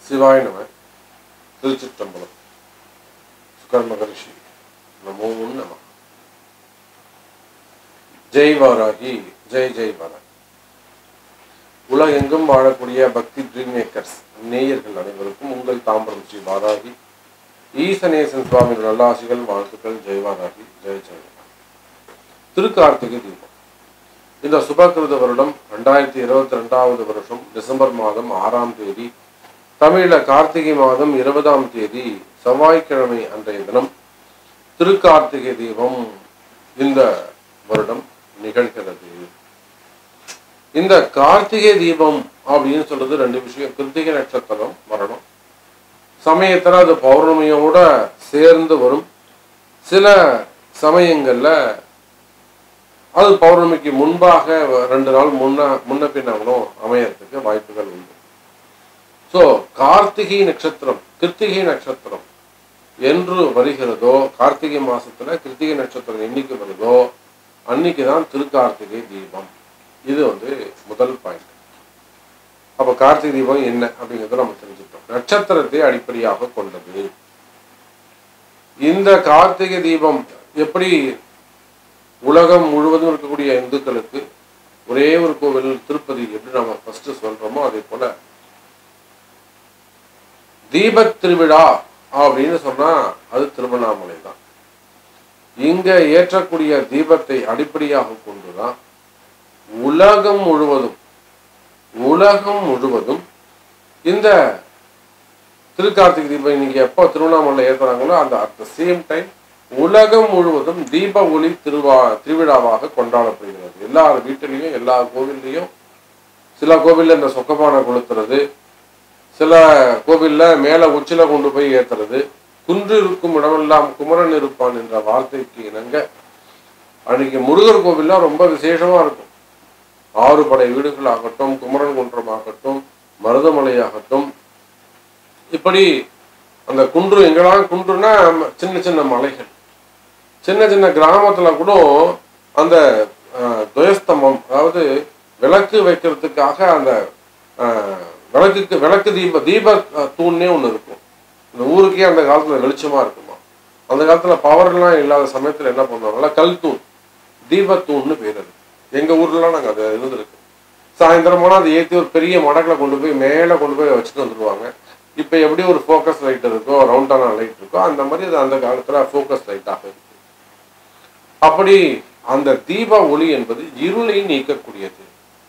சிவாய நம திருச்சிற்றம்பலம் சுகர் மகரிஷி நமோ நம ஜெய் வாராகி ஜெய் ஜெய் வாராகி உலகெங்கும் வாழக்கூடிய பக்தி ட்ரீம் மேக்கர்ஸ் நேயர்கள் அனைவருக்கும் உங்கள் தாம்பரம் ஸ்ரீ வாராகி ஈசனேசன் சுவாமியின் நல்லாசிகள் வாழ்த்துக்கள் ஜெய் வாராகி ஜெய் ஜெய் வாராகி. திருக்கார்த்திகை தீபம் இந்த சுபகிருத வருடம் ரெண்டாயிரத்தி இருபத்தி ரெண்டாவது வருஷம் டிசம்பர் மாதம் ஆறாம் தேதி தமிழ கார்த்திகை மாதம் இருபதாம் தேதி செவ்வாய்க்கிழமை அன்றைய தினம் திருக்கார்த்திகை தீபம் இந்த வருடம் நிகழ்கிறது இந்த கார்த்திகை தீபம் அப்படின்னு சொல்றது ரெண்டு விஷயம் கிருத்திகை நட்சத்திரம் வரணும் சமயத்துல அது பௌர்ணமியோட சேர்ந்து வரும் சில சமயங்கள்ல அது பௌர்ணமிக்கு முன்பாக ரெண்டு நாள் முன்ன முன்ன பின்னாலும் அமையறதுக்கு வாய்ப்புகள் உண்டு ஸோ கார்த்திகை நட்சத்திரம் கிருத்திகை நட்சத்திரம் என்று வருகிறதோ கார்த்திகை மாசத்துல கிருத்திகை நட்சத்திரம் என்னைக்கு வருதோ அன்னைக்கு தான் திருக்கார்த்திகை தீபம் இது வந்து முதல் பாயிண்ட் அப்ப கார்த்திகை தீபம் என்ன அப்படிங்கறத நம்ம தெரிஞ்சுட்டோம் நட்சத்திரத்தை அடிப்படையாக கொண்டது இந்த கார்த்திகை தீபம் எப்படி உலகம் முழுவதும் இருக்கக்கூடிய இந்துக்களுக்கு ஒரே ஒரு கோவில் திருப்பதி எப்படி நம்ம ஃபர்ஸ்ட் சொல்றோமோ அதே போல தீபத் திருவிழா அப்படின்னு சொன்னா அது திருவண்ணாமலை தான் இங்க ஏற்றக்கூடிய தீபத்தை அடிப்படையாக கொண்டுதான் உலகம் முழுவதும் உலகம் முழுவதும் இந்த திருக்கார்த்திகை தீபம் இன்னைக்கு எப்போ திருவண்ணாமலை ஏற்றுறாங்களோ அந்த அட் த சேம் டைம் உலகம் முழுவதும் தீப ஒளி திருவா திருவிழாவாக கொண்டாடப்படுகிறது எல்லா வீட்டிலையும் எல்லா கோவில்லையும் சில கோவில்ல இந்த சொக்கபானை கொளுத்துறது சில கோவில்ல மேல உச்சில கொண்டு போய் ஏத்துறது குன்று இருக்கும் இடமெல்லாம் குமரன் இருப்பான் என்ற வார்த்தைக்கு இணங்க அன்னைக்கு முருகர் கோவில்ல ரொம்ப விசேஷமா இருக்கும் ஆறு படை வீடுகள் ஆகட்டும் குமரன் குன்றம் ஆகட்டும் மருதமலையாகட்டும் இப்படி அந்த குன்று எங்கெல்லாம் குன்றுனா சின்ன சின்ன மலைகள் சின்ன சின்ன கிராமத்துல கூட அந்த அஹ், துவயஸ்தம்பம் அதாவது விளக்கு வைக்கிறதுக்காக அந்த அஹ், விளக்குக்கு விளக்கு தீப தீப அஹ், தூண்னே ஒன்று இருக்கும் இந்த ஊருக்கே அந்த காலத்துல வெளிச்சமா இருக்குமா அந்த காலத்துல பவர்லாம் இல்லாத சமயத்துல என்ன பண்ணுவாங்களா கல் தூண் தீபத்தூண்னு பேர் அது எங்க ஊர்லலாம் நாங்க அது இருந்திருக்கு சாயந்தரம் போனா அதை ஏற்றி ஒரு பெரிய மடக்குல கொண்டு போய் மேலே கொண்டு போய் வச்சுட்டு வந்துருவாங்க இப்போ எப்படி ஒரு ஃபோக்கஸ் லைட் இருக்கோ ரவுண்டான லைட் இருக்கோ அந்த மாதிரி அது அந்த காலத்துல ஃபோக்கஸ் லைட்டாக இருக்கு அப்படி அந்த தீப ஒளி என்பது இருளை நீக்கக்கூடியது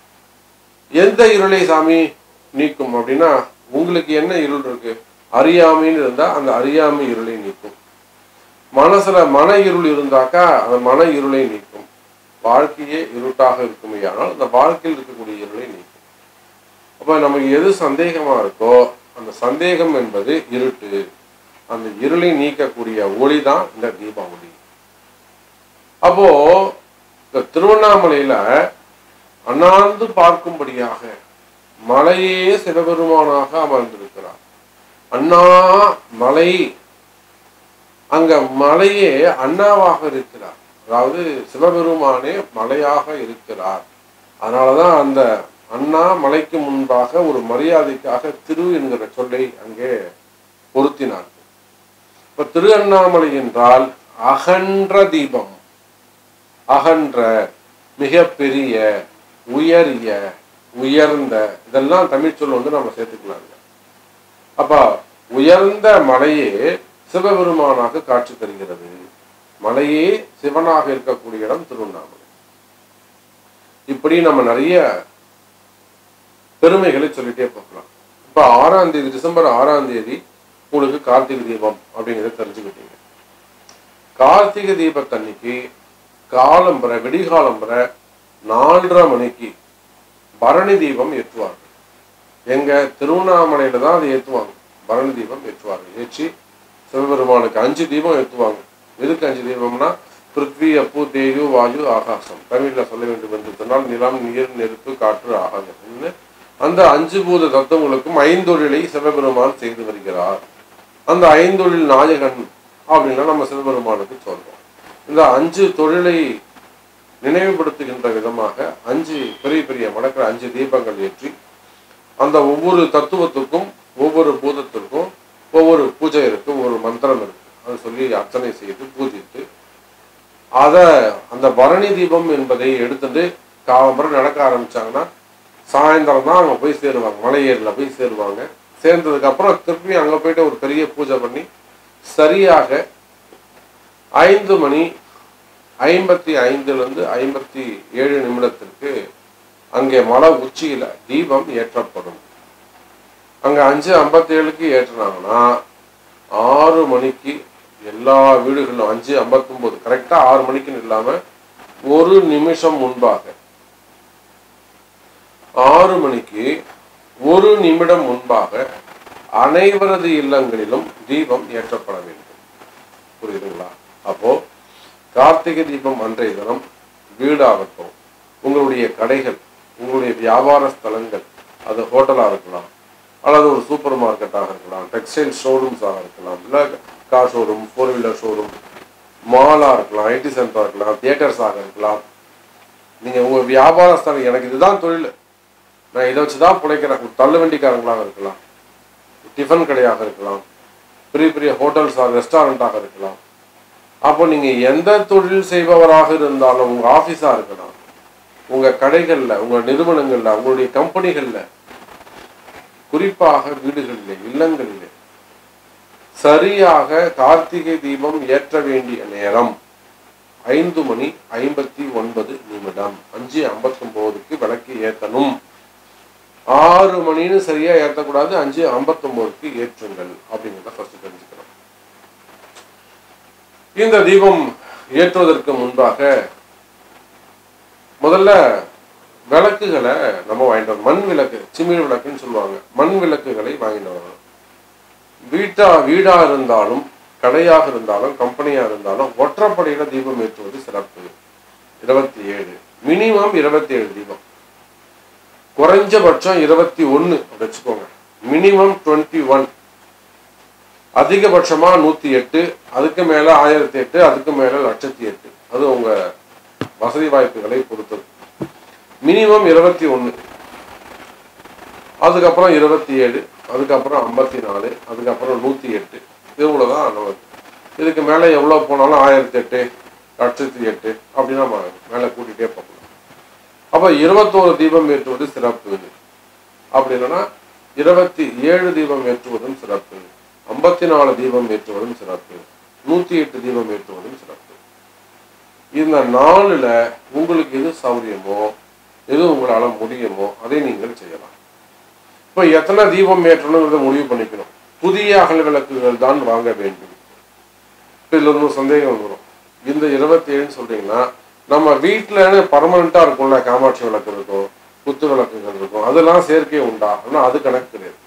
எந்த இருளை சாமி நீக்கும் அப்படின்னா உங்களுக்கு என்ன இருள் இருக்கு அறியாமைன்னு இருந்தா அந்த அறியாமை இருளை நீக்கும் மனசுல மன இருள் இருந்தாக்கா அந்த மன இருளை நீக்கும் வாழ்க்கையே இருட்டாக இருக்குமே ஆனால் அந்த வாழ்க்கையில் இருக்கக்கூடிய இருளை நீக்கும் அப்ப நமக்கு எது சந்தேகமா இருக்கோ அந்த சந்தேகம் என்பது இருட்டு அந்த இருளை நீக்கக்கூடிய ஒளி தான் இந்த தீபாவளி அப்போ இந்த திருவண்ணாமலையில அண்ணாந்து பார்க்கும்படியாக மலையே சிவபெருமானாக அமர்ந்திருக்கிறார் அண்ணா மலை அங்க மலையே அண்ணாவாக இருக்கிறார் அதாவது சிவபெருமானே மலையாக இருக்கிறார் அதனாலதான் அந்த அண்ணா மலைக்கு முன்பாக ஒரு மரியாதைக்காக திரு என்கிற சொல்லை அங்கே பொருத்தினார் இப்ப திரு அண்ணாமலை என்றால் அகன்ற தீபம் அகன்ற மிகப்பெரிய உயரிய உயர்ந்த இதெல்லாம் தமிழ் சொல் வந்து நம்ம சேர்த்துக்கலாங்க அப்ப உயர்ந்த மலையே சிவபெருமானாக காட்சி தருகிறது மலையே சிவனாக இருக்கக்கூடிய இடம் திருவண்ணாமலை இப்படி நம்ம நிறைய பெருமைகளை சொல்லிட்டே போகலாம் இப்ப ஆறாம் தேதி டிசம்பர் ஆறாம் தேதி உங்களுக்கு கார்த்திகை தீபம் அப்படிங்கிறத தெரிஞ்சுக்கிட்டீங்க கார்த்திகை தீபத்தன்னைக்கு காலம்பர விடிகாலம்பர நாலரை மணிக்கு பரணி தீபம் ஏற்றுவார்கள் எங்க திருவண்ணாமலையில தான் அதை ஏற்றுவாங்க பரணி தீபம் ஏற்றுவார்கள் ஏற்றி சிவபெருமானுக்கு அஞ்சு தீபம் ஏற்றுவாங்க எதுக்கு அஞ்சு தீபம்னா பிருத்வி அப்பு தேயு வாயு ஆகாசம் தமிழ்ல சொல்ல வேண்டும் என்று சொன்னால் நிலம் நீர் நெருப்பு காற்று ஆகாயம் அந்த அஞ்சு பூத தத்துவங்களுக்கும் ஐந்தொழிலை சிவபெருமான் செய்து வருகிறார் அந்த ஐந்தொழில் நாயகன் அப்படின்னா நம்ம சிவபெருமானுக்கு சொல்றோம் இந்த அஞ்சு தொழிலை நினைவுபடுத்துகின்ற விதமாக அஞ்சு பெரிய பெரிய மடக்கிற அஞ்சு தீபங்கள் ஏற்றி அந்த ஒவ்வொரு தத்துவத்துக்கும் ஒவ்வொரு பூதத்திற்கும் ஒவ்வொரு பூஜை இருக்கு ஒவ்வொரு மந்திரம் இருக்கு அதை சொல்லி அர்ச்சனை செய்து பூஜித்து அதை அந்த பரணி தீபம் என்பதை எடுத்துட்டு காலம்பரம் நடக்க ஆரம்பிச்சாங்கன்னா சாயந்தரம் தான் அங்கே போய் சேருவாங்க மலையேறில் போய் சேருவாங்க சேர்ந்ததுக்கு அப்புறம் திருப்பி அங்கே போயிட்டு ஒரு பெரிய பூஜை பண்ணி சரியாக ஐந்து மணி ஐம்பத்தி ஐந்துலேருந்து ஐம்பத்தி ஏழு நிமிடத்திற்கு அங்கே மலை உச்சியில தீபம் ஏற்றப்படும் அங்க அஞ்சு ஐம்பத்தி ஏழுக்கு ஏற்றினாங்கன்னா ஆறு மணிக்கு எல்லா வீடுகளிலும் அஞ்சு ஐம்பத்தொம்போது கரெக்டா ஆறு மணிக்குன்னு இல்லாம ஒரு நிமிஷம் முன்பாக ஆறு மணிக்கு ஒரு நிமிடம் முன்பாக அனைவரது இல்லங்களிலும் தீபம் ஏற்றப்பட வேண்டும் புரியுதுங்களா அப்போ கார்த்திகை தீபம் அன்றைய தினம் வீடாகட்டும் உங்களுடைய கடைகள் உங்களுடைய வியாபார ஸ்தலங்கள் அது ஹோட்டலாக இருக்கலாம் அல்லது ஒரு சூப்பர் மார்க்கெட்டாக இருக்கலாம் டெக்ஸ்டைல் ஷோரூம்ஸாக இருக்கலாம் இல்லை car showroom four wheeler showroom மாலாக இருக்கலாம் ஐடி சென்டராக இருக்கலாம் தியேட்டர்ஸாக இருக்கலாம் நீங்கள் உங்கள் வியாபார ஸ்தலம் எனக்கு இதுதான் தொழில் நான் இதை வச்சு தான் பிழைக்கிறேன் ஒரு தள்ளு வண்டிக்காரங்களாக இருக்கலாம் டிஃபன் கடையாக இருக்கலாம் பெரிய பெரிய ஹோட்டல்ஸாக ரெஸ்டாரண்ட்டாக இருக்கலாம் அப்போ நீங்கள் எந்த தொழில் செய்பவராக இருந்தாலும் உங்கள் ஆஃபீஸாக இருக்கலாம் உங்கள் கடைகளில் உங்கள் நிறுவனங்களில் உங்களுடைய கம்பெனிகளில் குறிப்பாக வீடுகளிலே இல்லங்களிலே சரியாக கார்த்திகை தீபம் ஏற்ற வேண்டிய நேரம் ஐந்து மணி ஐம்பத்தி ஒன்பது நிமிடம் அஞ்சு ஐம்பத்தொம்போதுக்கு விளக்கு ஏற்றணும் ஆறு மணின்னு சரியா ஏற்றக்கூடாது அஞ்சு ஐம்பத்தொம்போதுக்கு ஏற்றுங்கள் அப்படிங்கிறத ஃபர்ஸ்ட் தெரிஞ்சுக்கிறோம் இந்த தீபம் ஏற்றுவதற்கு முன்பாக முதல்ல விளக்குகளை நம்ம வாங்கிட்டு வரணும் மண் விளக்கு சிமிழ் விளக்குன்னு சொல்லுவாங்க மண் விளக்குகளை வாங்கிட்டு வரணும் வீட்டா வீடா இருந்தாலும் கடையாக இருந்தாலும் கம்பெனியா இருந்தாலும் ஒற்றைப்படையில தீபம் ஏற்றுவது சிறப்பு இருபத்தி ஏழு மினிமம் இருபத்தி ஏழு தீபம் குறைஞ்சபட்சம் இருபத்தி ஒன்னு வச்சுக்கோங்க மினிமம் டுவெண்ட்டி ஒன் அதிகபட்சமா நூத்தி எட்டு அதுக்கு மேல ஆயிரத்தி எட்டு அதுக்கு மேல லட்சத்தி எட்டு அது உங்க வசதி வாய்ப்புகளை பொறுத்தது மினிமம் இருபத்தி ஒன்று அதுக்கப்புறம் இருபத்தி ஏழு அதுக்கப்புறம் ஐம்பத்தி நாலு அதுக்கப்புறம் நூற்றி எட்டு இவ்வளோதான் அனுமதி இதுக்கு மேலே எவ்வளோ போனாலும் ஆயிரத்தி எட்டு லட்சத்தி எட்டு அப்படின்னா நம்ம மேலே கூட்டிகிட்டே போகலாம் அப்போ இருபத்தோரு தீபம் ஏற்றுவது சிறப்பு அப்படி இல்லைன்னா இருபத்தி ஏழு தீபம் ஏற்றுவதும் சிறப்பு ஐம்பத்தி நாலு தீபம் ஏற்றுவதும் சிறப்பு நூற்றி எட்டு தீபம் ஏற்றுவதும் சிறப்பு இந்த நாளில் உங்களுக்கு எது சௌரியமோ எது உங்களால் முடியுமோ அதை நீங்கள் செய்யலாம் இப்போ எத்தனை தீபம் ஏற்றணுங்கிறத முடிவு பண்ணிக்கணும் புதிய அகல் விளக்குகள் தான் வாங்க வேண்டும் இப்போ இதில் ஒரு சந்தேகம் வந்துடும் இந்த இருபத்தி ஏழுன்னு சொல்றீங்கன்னா நம்ம வீட்டில் பர்மனெண்ட்டாக இருக்கும்ல காமாட்சி விளக்கு இருக்கும் குத்து விளக்குகள் இருக்கும் அதெல்லாம் சேர்க்கை உண்டா ஆனால் அது கணக்கு கிடையாது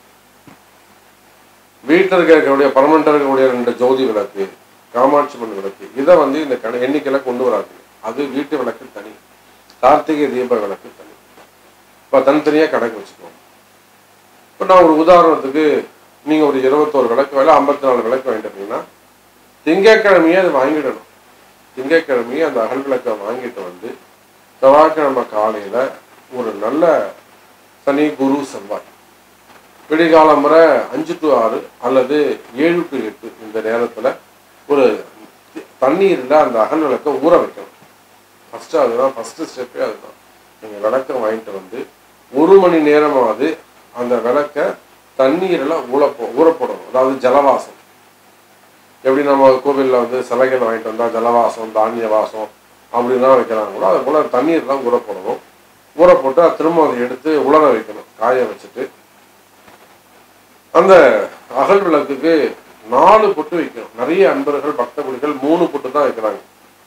வீட்டில் இருக்கக்கூடிய பர்மனெண்ட்டாக இருக்கக்கூடிய ரெண்டு ஜோதி விளக்கு காமாட்சி மண் விளக்கு இதை வந்து இந்த கண எண்ணிக்கையில் கொண்டு வராது அது வீட்டு விளக்கு தனி கார்த்திகை தீப விளக்கு தனி இப்போ தனித்தனியாக கணக்கு வச்சுக்கோங்க இப்போ நான் ஒரு உதாரணத்துக்கு நீங்கள் ஒரு இருபத்தோரு விளக்கு வேலை ஐம்பத்தி நாலு விளக்கு வாங்கிட்டீங்கன்னா திங்கட்கிழமையே அதை வாங்கிடணும் திங்கட்கிழமையே அந்த அகல் விளக்கை வாங்கிட்டு வந்து செவ்வாய்க்கிழமை காலையில் ஒரு நல்ல சனி குரு செவ்வாய் விடிகாலம் முறை அஞ்சு டு ஆறு அல்லது ஏழு டு எட்டு இந்த நேரத்தில் ஒரு தண்ணீரில் அந்த அகல் விளக்கை ஊற வைக்கணும் ஃபஸ்ட்டு அதுதான் ஃபஸ்ட்டு ஸ்டெப்பே அதுதான் நீங்கள் விளக்கை வாங்கிட்டு வந்து ஒரு மணி நேரமாவது அந்த விளக்கை தண்ணீரில் ஊழப்போ ஊறப்போடணும் அதாவது ஜலவாசம் எப்படி நம்ம கோவிலில் வந்து சிலைகள் வாங்கிட்டு வந்தால் ஜலவாசம் தானிய வாசம் அப்படிலாம் வைக்கிறாங்களோ அது போல் தண்ணீர்லாம் ஊறப்போடணும் ஊற போட்டு அது திரும்ப அதை எடுத்து உலர வைக்கணும் காய வச்சுட்டு அந்த அகல் விளக்குக்கு நாலு பொட்டு வைக்கணும் நிறைய அன்பர்கள் பக்த குடிகள் மூணு பொட்டு தான் வைக்கிறாங்க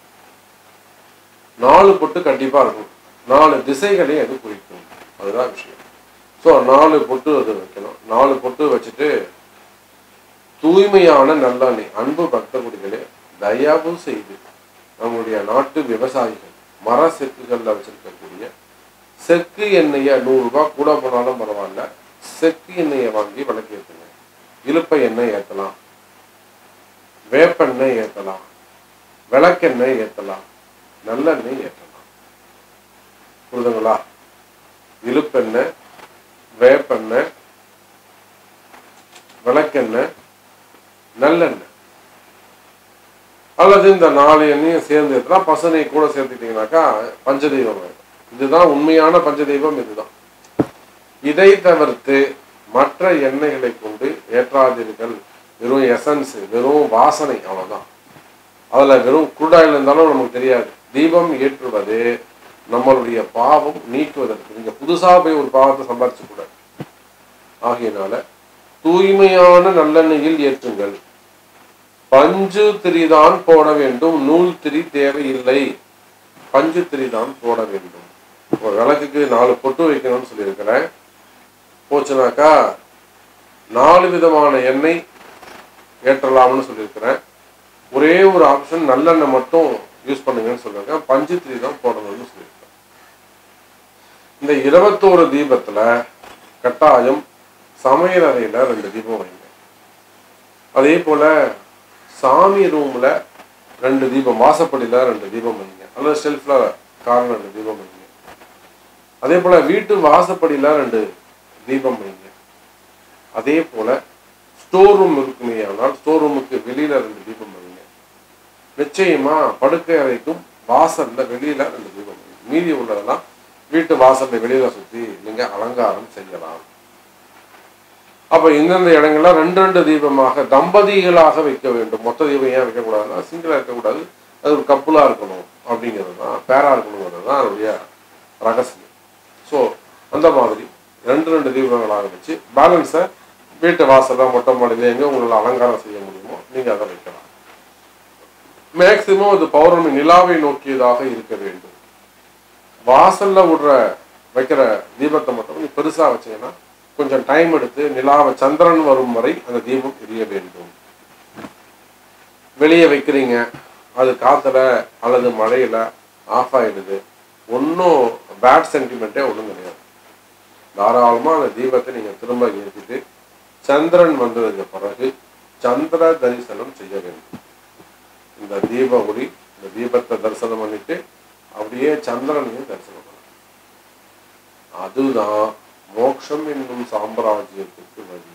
நாலு பொட்டு கண்டிப்பா இருக்கும் நாலு திசைகளையும் அது குறிக்கும் அதுதான் விஷயம் ஸோ நாலு பொட்டு அது வைக்கணும் நாலு பொட்டு வச்சுட்டு தூய்மையான நல்லெண்ணெய் அன்பு பக்த குடிகளே தயவு செய்து நம்முடைய நாட்டு விவசாயிகள் மர செக்குகளில் வச்சிருக்கக்கூடிய செக்கு எண்ணெயை நூறுரூபா கூட போனாலும் பரவாயில்ல செக்கு எண்ணெயை வாங்கி விளக்கு ஏற்றுங்க இலுப்பை எண்ணெய் ஏற்றலாம் வேப்பெண்ணெய் ஏற்றலாம் விளக்கெண்ணெய் ஏற்றலாம் நல்லெண்ணெய் ஏற்றலாம் புரிதுங்களா இலுப்பெண்ணெய் வேப்பெண்ணெய் விளக்கெண்ணெய் நல்லெண்ணெய் அல்லது இந்த நாலு எண்ணெயும் சேர்ந்து எடுத்தா பசுனை கூட சேர்த்துக்கிட்டீங்கன்னாக்கா பஞ்சதெய்வம் ஆயிடும். இதுதான் உண்மையான பஞ்சதெய்வம் இதுதான் இதை தவிர்த்து மற்ற எண்ணெய்களை கொண்டு ஏற்றாதீர்கள் வெறும் எசன்ஸ் வெறும் வாசனை அவ்வளவுதான் அதுல வெறும் குருடாயில் இருந்தாலும் நமக்கு தெரியாது தீபம் ஏற்றுவது நம்மளுடைய பாவம் நீக்குவதற்கு நீங்க புதுசா போய் ஒரு பாவத்தை சம்பாரிச்சு கூடாது ஆகையினால தூய்மையான நல்லெண்ணெயில் ஏற்றுங்கள் பஞ்சு திரிதான் போட வேண்டும் நூல் திரி தேவையில்லை பஞ்சு திரிதான் போட வேண்டும் ஒரு விளக்குக்கு நாலு பொட்டு வைக்கணும்னு சொல்லியிருக்கிறேன் போச்சுனாக்கா நாலு விதமான எண்ணெய் ஏற்றலாம்னு சொல்லியிருக்கிறேன் ஒரே ஒரு ஆப்ஷன் நல்லெண்ணெய் மட்டும் யூஸ் பண்ணுங்கன்னு சொல்லியிருக்கேன் பஞ்சு திரி தான் போடணும்னு சொல்லியிருக்கேன் இந்த இருபத்தோரு தீபத்துல கட்டாயம் சமையல் அறையில ரெண்டு தீபம் வைங்க அதே போல சாமி ரூம்ல ரெண்டு தீபம் வாசப்படியில ரெண்டு தீபம் வைங்க அல்லது ஷெல்ஃப்ல கார்ல ரெண்டு தீபம் வைங்க அதே போல வீட்டு வாசப்படியில ரெண்டு தீபம் வைங்க அதே போல ஸ்டோர் ரூம் இருக்குமே ஆனால் ஸ்டோர் ரூமுக்கு வெளியில ரெண்டு தீபம் வைங்க நிச்சயமா படுக்கை அறைக்கும் வாசல்ல வெளியில ரெண்டு தீபம் வைங்க மீதி உள்ளதெல்லாம் வீட்டு வாசல்ல வெளியில சுத்தி நீங்க அலங்காரம் செய்யலாம் அப்ப இந்தந்த இடங்கள்ல ரெண்டு ரெண்டு தீபமாக தம்பதிகளாக வைக்க வேண்டும் மொத்த தீபம் ஏன் வைக்கக்கூடாதுன்னா சிங்கிளா இருக்கக்கூடாது அது ஒரு கப்புலா இருக்கணும் அப்படிங்கிறது தான் பேரா இருக்கணுங்கிறது தான் அதனுடைய ரகசியம் ஸோ அந்த மாதிரி ரெண்டு ரெண்டு தீபங்களாக வச்சு பேலன்ஸை வீட்டு வாசல்ல மொட்டை மாடியில எங்க உங்களால் அலங்காரம் செய்ய முடியுமோ நீங்க அதை வைக்கலாம் மேக்சிமம் அது பௌர்ணமி நிலாவை நோக்கியதாக இருக்க வேண்டும் வாசல்ல விடுற வைக்கிற தீபத்தை மட்டும் நீங்க பெருசா வச்சீங்கன்னா கொஞ்சம் டைம் எடுத்து நிலாவை சந்திரன் வரும் வரை அந்த தீபம் எரிய வேண்டும் வெளியே வைக்கிறீங்க அது காத்துல அல்லது மழையில ஆஃப் ஆயிடுது ஒன்றும் பேட் சென்டிமெண்ட்டே ஒன்றும் கிடையாது தாராளமாக அந்த தீபத்தை நீங்கள் திரும்ப ஏற்றிட்டு சந்திரன் வந்ததுக்கு பிறகு சந்திர தரிசனம் செய்ய வேண்டும் இந்த தீப ஒளி இந்த தீபத்தை தரிசனம் பண்ணிட்டு அப்படியே சந்திரனையும் தரிசனம் பண்ணணும் அதுதான் மோட்சம் என்னும் சாம்ராஜ்யத்துக்கு வழி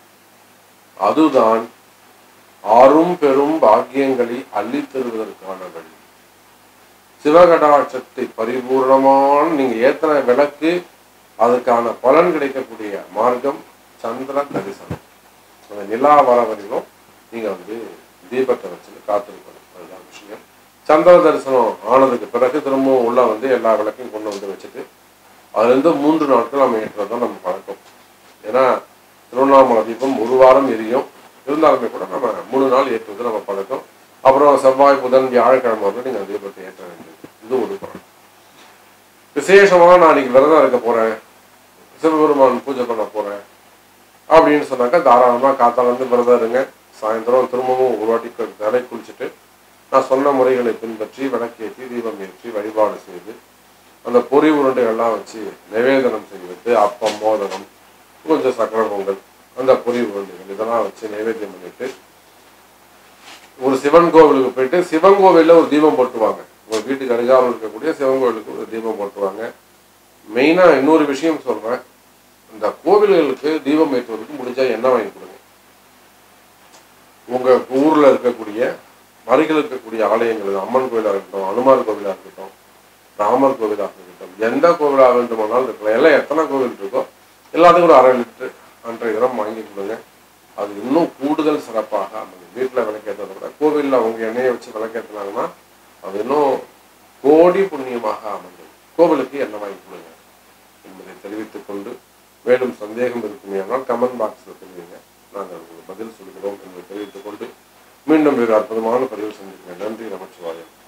அதுதான் ஆறும் பெரும் பாக்கியங்களை அள்ளித் தருவதற்கான வழி சிவகடாட்சத்தை பரிபூர்ணமான நீங்க ஏத்தன விளக்கு அதுக்கான பலன் கிடைக்கக்கூடிய மார்க்கம் சந்திர தரிசனம் அந்த நிலா வர வரையிலும் நீங்க வந்து தீபத்தை வச்சு காத்திருக்கணும் அதுதான் விஷயம் சந்திர தரிசனம் ஆனதுக்கு பிறகு திரும்பவும் உள்ள வந்து எல்லா விளக்கையும் கொண்டு வந்து வச்சுட்டு அதுல இருந்து மூன்று நாட்கள் நம்ம ஏற்றுறதுதான் நம்ம பழக்கம் ஏன்னா திருவண்ணாமலை தீபம் ஒரு வாரம் எரியும் இருந்தாலுமே கூட நம்ம மூணு நாள் ஏற்றுவது நம்ம பழக்கம் அப்புறம் செவ்வாய் புதன் வியாழக்கிழமை வந்து நீங்க தீபத்தை ஏற்ற வேண்டியது இது ஒரு பழக்கம் விசேஷமா நான் இன்னைக்கு விரதம் இருக்க போறேன் சிவபெருமான் பூஜை பண்ண போறேன் அப்படின்னு சொன்னாக்கா தாராளமா காத்தால இருந்து விரதம் இருங்க சாயந்தரம் திரும்பவும் ஒரு வாட்டி க- தலை குளிச்சுட்டு நான் சொன்ன முறைகளை பின்பற்றி விளக்கேற்றி தீபம் ஏற்றி வழிபாடு செய்து அந்த பொறி உருண்டைகள்லாம் வச்சு நிவேதனம் செய்வது அப்பம் மோதகம் கொஞ்சம் சக்கரை பொங்கல் அந்த பொறி உருண்டைகள் இதெல்லாம் வச்சு நைவேத்தியம் பண்ணிட்டு ஒரு சிவன் கோவிலுக்கு போயிட்டு சிவன் கோவில்ல ஒரு தீபம் போட்டுவாங்க உங்க வீட்டுக்கு அருகாமல் இருக்கக்கூடிய சிவன் கோவிலுக்கு ஒரு தீபம் போட்டுவாங்க மெயினா இன்னொரு விஷயம் சொல்றேன் இந்த கோவில்களுக்கு தீபம் ஏற்றுவதற்கு முடிஞ்சா எண்ணெய் வாங்கி கொடுங்க உங்க ஊர்ல இருக்கக்கூடிய அருகில் இருக்கக்கூடிய ஆலயங்கள் அம்மன் கோவிலா இருக்கட்டும் அனுமார் கோவிலா இருக்கட்டும் ராமர் கோவிலாக இருக்கட்டும் எந்த கோவிலாக வேண்டுமானாலும் இருக்கலாம் எல்லாம் எத்தனை கோவில் இருக்கோ எல்லாத்துக்கும் ஒரு அரை லிட்டர் அன்றைய தினம் வாங்கி கொடுங்க அது இன்னும் கூடுதல் சிறப்பாக அமையும் வீட்டில் விளக்கேற்றதை விட கோவிலில் அவங்க எண்ணெயை வச்சு விளக்கேற்றினாங்கன்னா அது இன்னும் கோடி புண்ணியமாக அமையும் கோவிலுக்கு எண்ணெய் வாங்கி கொடுங்க என்பதை தெரிவித்துக் கொண்டு மேலும் சந்தேகம் இருக்குமேயானால் கமெண்ட் பாக்ஸில் தெரிவிங்க நாங்கள் உங்களுக்கு பதில் சொல்கிறோம் என்பதை தெரிவித்துக் கொண்டு மீண்டும் வேறு அற்புதமான பதிவு சந்திக்கிறேன் நன்றி நமச்சிவாயம்